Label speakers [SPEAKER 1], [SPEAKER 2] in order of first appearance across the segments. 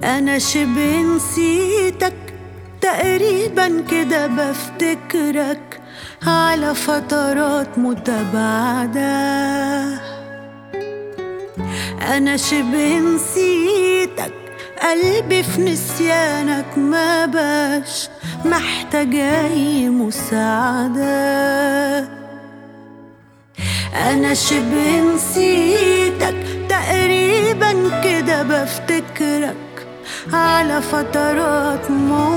[SPEAKER 1] أنا شبه نسيتك تقريبا كده بفتكرك على فترات متباعدة أنا شبه نسيتك قلبي في نسيانك ما باش محتاج أي مساعدة أنا شبه نسيتك تقريبا كده بفتكرك على فترات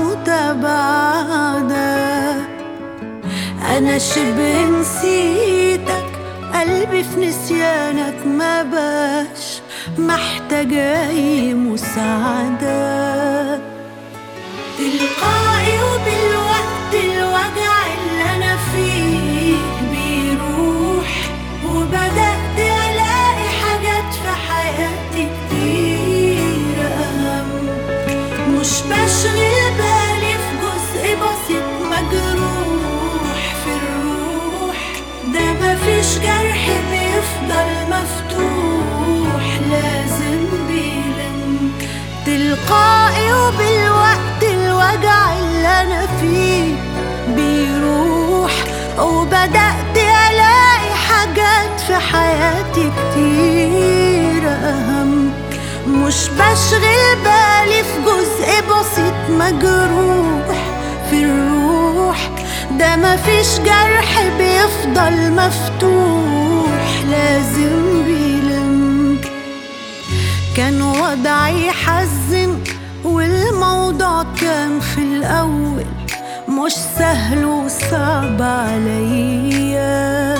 [SPEAKER 1] متباعدة أنا شبه نسيتك قلبي في نسيانك ما باش محتاج أي مساعدة تلقائي وبالوقت الوجع اللي أنا فيه بيروح وبدأت ألاقي حاجات في حياتي كتير أهم مش بشغل بالي في جزء بسيط مجروح في الروح ده مفيش جرح بيفضل مفتوح لازم بيلم تلقائي وبالوقت الوجع اللي انا فيه بيروح وبدأت الاقي حاجات في حياتي كتير اهم مش بشغل بالي في جزء بسيط مجروح في الروح ده مفيش جرح بيفضل مفتوح لازم بيلم كان وضعي يحزن والموضوع كان في الأول مش سهل وصعب عليا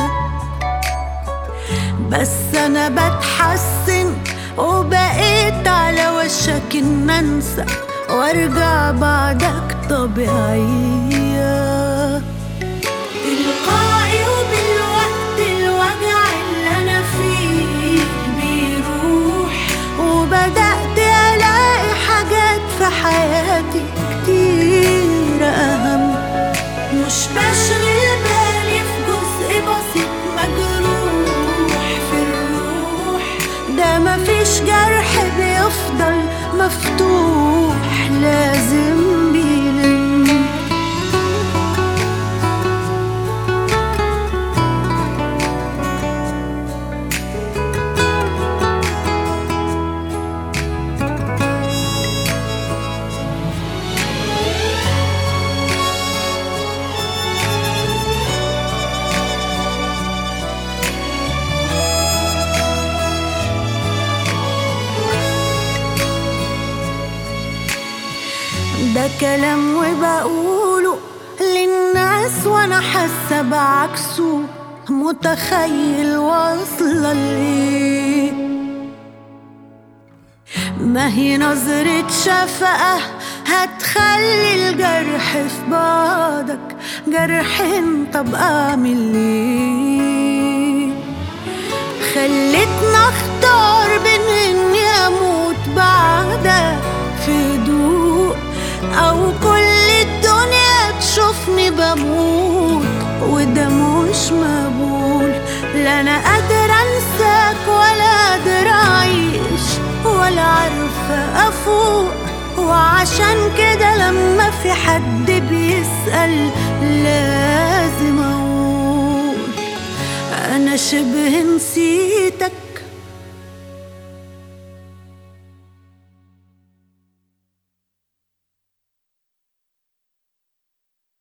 [SPEAKER 1] بس أنا بتحسن وبقيت على وشك إن أنسى وأرجع بعدك طبيعية تلقائي وبالوقت الوجع اللي أنا فيه بيروح وبدأت ألاقي حاجات في حياتي كتير أهم مش بشغل بالي في جزء بسيط مجروح في الروح ده مفيش جرح بيفضل مفتوح لازم بيلم ده كلام وبقوله للناس وانا حاسه بعكسه متخيل واصله ليه ما هي نظرة شفقة هتخلي الجرح في بعضك جرحين طب اعمل ايه خلتنا اختار بين اني اموت بعدك في هدوء او كل الدنيا تشوفني بموت وده مش مقبول لا انا قادرة انساك ولا قادرة اعيش ولا عارفة افوق وعشان كده لما في حد بيسأل لازم اقول انا شبه نسيتك